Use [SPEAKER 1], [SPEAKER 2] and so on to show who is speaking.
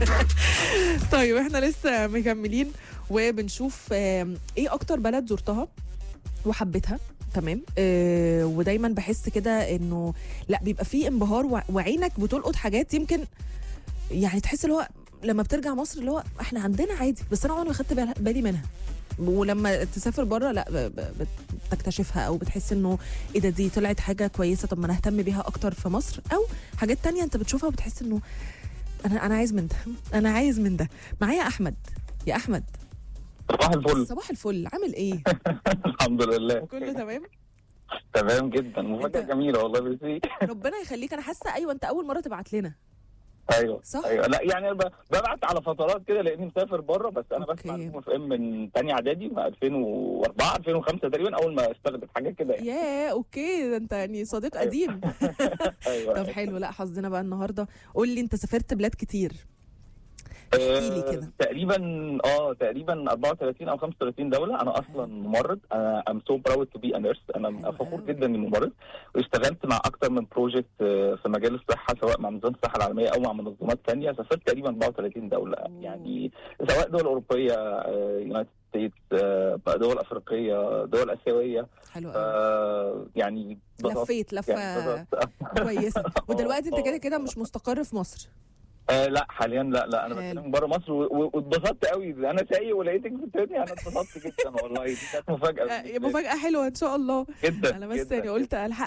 [SPEAKER 1] طيب احنا لسه مكملين وبنشوف آم، ايه اكتر بلد زرتها وحبيتها تمام آه ودايما بحس كده انه لا بيبقى فيه انبهار وع- وعينك بتلقط حاجات يمكن يعني تحس اللي هو لما بترجع مصر اللي هو احنا عندنا عادي بس انا عمري ما خدت بال- بالي منها ولما تسافر بره لا ب- ب- بتكتشفها او بتحس انه ايه ده دي طلعت حاجه كويسه طب ما انا اهتم بيها اكتر في مصر او حاجات تانية انت بتشوفها وبتحس انه انا انا عايز من ده انا عايز من ده معايا احمد يا احمد
[SPEAKER 2] صباح الفل
[SPEAKER 1] صباح الفل عامل ايه
[SPEAKER 2] الحمد لله
[SPEAKER 1] كله تمام
[SPEAKER 2] تمام جدا مفاجأة
[SPEAKER 1] أنت-
[SPEAKER 2] جميلة والله بس
[SPEAKER 1] ربنا يخليك انا حاسه ايوه انت اول مره تبعت لنا
[SPEAKER 2] ايوه
[SPEAKER 1] صح؟
[SPEAKER 2] ايوه لا يعني انا ب- ببعت على فترات كده لاني مسافر بره بس انا
[SPEAKER 1] أوكي.
[SPEAKER 2] بسمع نجوم اف ام من تاني اعدادي من 2004 2005 تقريبا اول ما استخدمت حاجات كده يعني
[SPEAKER 1] يا اوكي ده انت يعني صديق قديم
[SPEAKER 2] ايوه
[SPEAKER 1] طب حلو لا حظنا بقى النهارده قول لي انت سافرت بلاد كتير احكي لي
[SPEAKER 2] آه،
[SPEAKER 1] كده
[SPEAKER 2] تقريبا اه تقريبا 34 او 35 دوله انا اصلا ممرض انا ام سو براود تو بي نيرس انا
[SPEAKER 1] حلو
[SPEAKER 2] فخور
[SPEAKER 1] أوي.
[SPEAKER 2] جدا اني ممرض واشتغلت مع اكتر من بروجكت في مجال الصحه سواء مع منظمه الصحه العالميه او مع منظمات ثانيه سافرت تقريبا 34 دوله
[SPEAKER 1] أوه.
[SPEAKER 2] يعني سواء دول اوروبيه يونايتد ستيتس دول افريقيه دول اسيويه
[SPEAKER 1] حلو قوي
[SPEAKER 2] آه، يعني اتبسطت-
[SPEAKER 1] لفيت لفه
[SPEAKER 2] يعني اتبسطت.
[SPEAKER 1] كويسه ودلوقتي انت
[SPEAKER 2] آه،
[SPEAKER 1] كده
[SPEAKER 2] آه.
[SPEAKER 1] كده مش مستقر في مصر
[SPEAKER 2] آه لا حاليا لا لا انا
[SPEAKER 1] حلو.
[SPEAKER 2] بتكلم بره مصر و- و- واتبسطت قوي انا سايق ولقيتك بتتابعني انا اتبسطت جدا والله دي كانت مفاجاه
[SPEAKER 1] آه،
[SPEAKER 2] بالنسبة لي.
[SPEAKER 1] مفاجاه حلوه ان شاء الله
[SPEAKER 2] جدا
[SPEAKER 1] انا بس
[SPEAKER 2] جداً
[SPEAKER 1] يعني قلت الحق